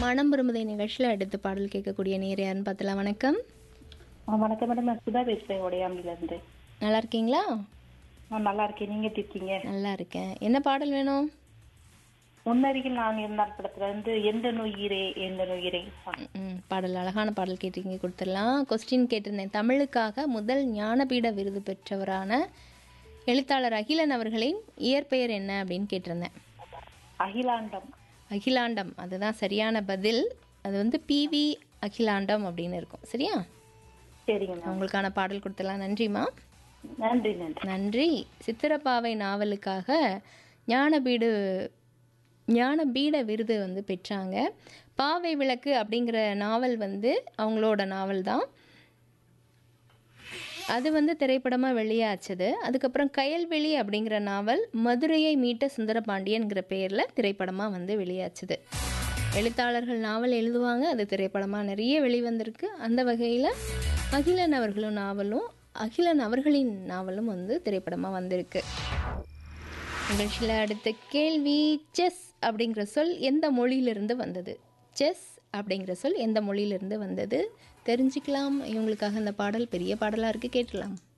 மனம் விரும்புதை நிகழ்ச்சியில் அடுத்து பாடல் கேட்கக்கூடிய நேர் யாருன்னு பார்த்தலாம் வணக்கம் ஆ, வணக்கம் மேடம் நான் சுதா பேசுறேன் உடையாம்பில இருந்து நல்லா இருக்கீங்களா நான் நல்லா இருக்கேன் நீங்க எப்படி இருக்கீங்க நல்லா இருக்கேன் என்ன பாடல் வேணும் முன்னருகில் நான் இருந்தால் படத்துல இருந்து எந்த நுயிரே எந்த நுயிரே ம், பாடல் அழகான பாடல் கேட்டிருக்கீங்க கொடுத்துடலாம் கொஸ்டின் கேட்டிருந்தேன் தமிழுக்காக முதல் ஞானபீட விருது பெற்றவரான எழுத்தாளர் அகிலன் அவர்களின் இயற்பெயர் என்ன அப்படின்னு கேட்டிருந்தேன் அகிலாண்டம் அகிலாண்டம் அதுதான் சரியான பதில் அது வந்து பிவி அகிலாண்டம் அப்படின்னு இருக்கும் சரியா சரிங்க மேம் உங்களுக்கான பாடல் கொடுத்துடலாம் நன்றிம்மா நன்றி நன்றி நன்றி சித்திரப்பாவை நாவலுக்காக ஞானபீடு ஞானபீட விருது வந்து பெற்றாங்க பாவை விளக்கு அப்படிங்கிற நாவல் வந்து அவங்களோட நாவல் தான் அது வந்து திரைப்படமாக வெளியாச்சது அதுக்கப்புறம் கயல்வெளி அப்படிங்கிற நாவல் மதுரையை மீட்ட சுந்தரபாண்டியன்கிற பேரில் திரைப்படமாக வந்து வெளியாச்சுது எழுத்தாளர்கள் நாவல் எழுதுவாங்க அது திரைப்படமாக நிறைய வெளிவந்திருக்கு அந்த வகையில் அகிலன் அவர்களும் நாவலும் அகிலன் அவர்களின் நாவலும் வந்து திரைப்படமாக வந்திருக்கு நிகழ்ச்சியில் அடுத்த கேள்வி செஸ் அப்படிங்கிற சொல் எந்த மொழியிலிருந்து வந்தது செஸ் அப்படிங்கிற சொல் எந்த மொழியிலிருந்து வந்தது தெரிஞ்சுக்கலாம் இவங்களுக்காக அந்த பாடல் பெரிய பாடலாக இருக்குது கேட்டுடலாம்